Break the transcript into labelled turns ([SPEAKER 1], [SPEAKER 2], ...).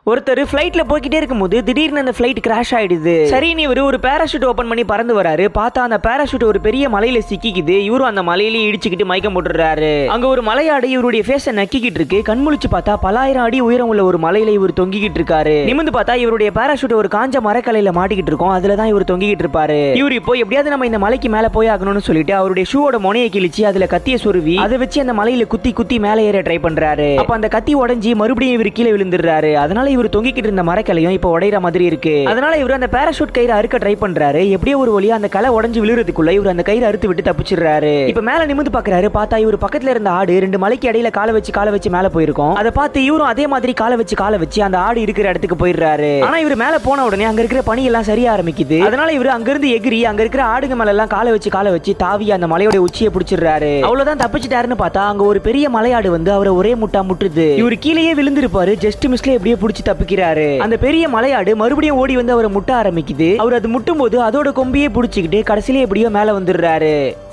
[SPEAKER 1] ஒருத்தர் ஃபிளைட்ல போய்கிட்டே இருக்கும்போது திடீர்னு அந்த ஃபிளைட் கிராஷ் ஆயிடுது சரின்னு இவரு ஒரு பேராஷூட் ஓபன் பண்ணி பறந்து வராரு பார்த்தா அந்த பேராஷூட் ஒரு பெரிய மலையில சிக்கிக்குது இவரும் அந்த மலையிலேயே இடிச்சுக்கிட்டு மயக்கம் போட்டுறாரு அங்க ஒரு மலையாடு இவருடைய ஃபேஸ நக்கிக்கிட்டு இருக்கு கண்முழிச்சு பார்த்தா பலாயிரம் அடி உயரம் உள்ள ஒரு மலையில இவர் தொங்கிக்கிட்டு இருக்காரு நிமிந்து பார்த்தா இவருடைய பேராஷூட் ஒரு காஞ்ச மரக்கலையில மாட்டிக்கிட்டு இருக்கும் அதுல தான் இவர் தொங்கிக்கிட்டு இருப்பாரு இவர் இப்போ எப்படியாவது நம்ம இந்த மலைக்கு மேல போய் ஆகணும்னு சொல்லிட்டு அவருடைய ஷூவோட முனையை கிழிச்சு அதுல கத்திய சொருவி அதை வச்சு அந்த மலையில குத்தி குத்தி மேலே ஏற ட்ரை பண்றாரு அப்ப அந்த கத்தி உடைஞ்சி மறுபடியும் இவர் கீழே விழுந்துடுறாரு அதனால இவர் தொங்கிக்கிட்டு இருந்த மரக்கலையும் இப்போ உடையிற மாதிரி இருக்கு அதனால இவர் அந்த பேராஷூட் கயிறு அறுக்க ட்ரை பண்றாரு எப்படியோ ஒரு வழியா அந்த கலை உடைஞ்சு விழுறதுக்குள்ள இவர் அந்த கயிறு அறுத்து விட்டு தப்பிச்சிடுறாரு இப்ப மேல நிமிந்து பாக்குறாரு பார்த்தா இவர் பக்கத்துல இருந்த ஆடு ரெண்டு மலைக்கு இடையில காலை வச்சு காலை வச்சு மேல போயிருக்கும் அதை பார்த்து இவரும் அதே மாதிரி காலை வச்சு காலை வச்சு அந்த ஆடு இருக்கிற இடத்துக்கு போயிடுறாரு ஆனா இவர் மேல போன உடனே அங்க இருக்கிற பனி எல்லாம் சரிய ஆரம்பிக்குது அதனால இவர் அங்க இருந்து எகிரி அங்க இருக்கிற ஆடுங்க மேல எல்லாம் காலை வச்சு காலை வச்சு தாவி அந்த மலையோட உச்சியை பிடிச்சிடுறாரு அவ்வளவுதான் தப்பிச்சிட்டாருன்னு பார்த்தா அங்க ஒரு பெரிய மலையாடு வந்து அவரை ஒரே முட்டா முட்டுது இவர் கீழேயே விழுந்திருப்பாரு ஜஸ்ட் மிஸ்ல எப்படியோ பிடிச்சி தப்பிக்கிறாரு அந்த பெரிய மலையாடு மறுபடியும் ஓடி வந்து அவரை முட்ட ஆரம்பிக்குது அவர் அது முட்டும் போது அதோட கொம்பியே பிடிச்சிக்கிட்டு கடைசியில எப்படியோ மேல வந்துடுறாரு